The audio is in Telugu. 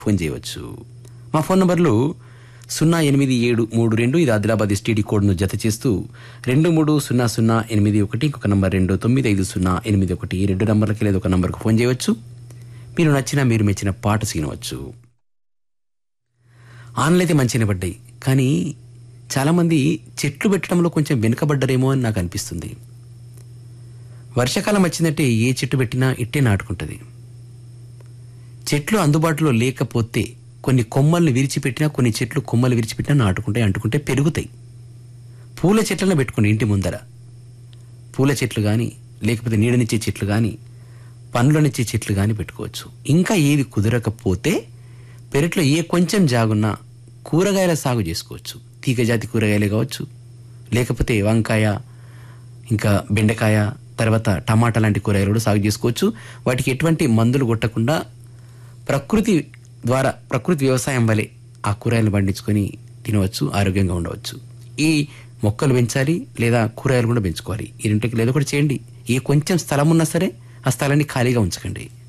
ఫోన్ చేయవచ్చు మా ఫోన్ నంబర్లు సున్నా ఎనిమిది ఏడు మూడు రెండు ఇది ఆదిలాబాద్ ఎస్టీడీ కోడ్ను జత చేస్తూ రెండు మూడు సున్నా సున్నా ఎనిమిది ఒకటి ఇంకొక నంబర్ రెండు తొమ్మిది ఐదు సున్నా ఎనిమిది ఒకటి ఈ రెండు నంబర్లకి లేదా ఒక నంబర్కు ఫోన్ చేయవచ్చు మీరు నచ్చిన మీరు మెచ్చిన పాట సీనవచ్చు ఆన్లు అయితే మంచిగానే పడ్డాయి కానీ చాలామంది చెట్లు పెట్టడంలో కొంచెం వెనుకబడ్డరేమో అని నాకు అనిపిస్తుంది వర్షాకాలం వచ్చిందంటే ఏ చెట్టు పెట్టినా ఇట్టే నాటుకుంటుంది చెట్లు అందుబాటులో లేకపోతే కొన్ని కొమ్మల్ని విరిచిపెట్టినా కొన్ని చెట్లు కొమ్మలు విరిచిపెట్టినా నాటుకుంటాయి అంటుకుంటే పెరుగుతాయి పూల చెట్లను పెట్టుకోండి ఇంటి ముందర పూల చెట్లు కానీ లేకపోతే నీడనిచ్చే చెట్లు కానీ పండ్లనిచ్చే చెట్లు కానీ పెట్టుకోవచ్చు ఇంకా ఏది కుదరకపోతే పెరట్లో ఏ కొంచెం జాగున్నా కూరగాయల సాగు చేసుకోవచ్చు తీగజాతి కూరగాయలే కావచ్చు లేకపోతే వంకాయ ఇంకా బెండకాయ తర్వాత టమాటా లాంటి కూరగాయలు కూడా సాగు చేసుకోవచ్చు వాటికి ఎటువంటి మందులు కొట్టకుండా ప్రకృతి ద్వారా ప్రకృతి వ్యవసాయం వలె ఆ కూరగాయలు పండించుకొని తినవచ్చు ఆరోగ్యంగా ఉండవచ్చు ఈ మొక్కలు పెంచాలి లేదా కూరగాయలు కూడా పెంచుకోవాలి ఈ రెంటికి లేదా కూడా చేయండి ఏ కొంచెం స్థలం ఉన్నా సరే ఆ స్థలాన్ని ఖాళీగా ఉంచకండి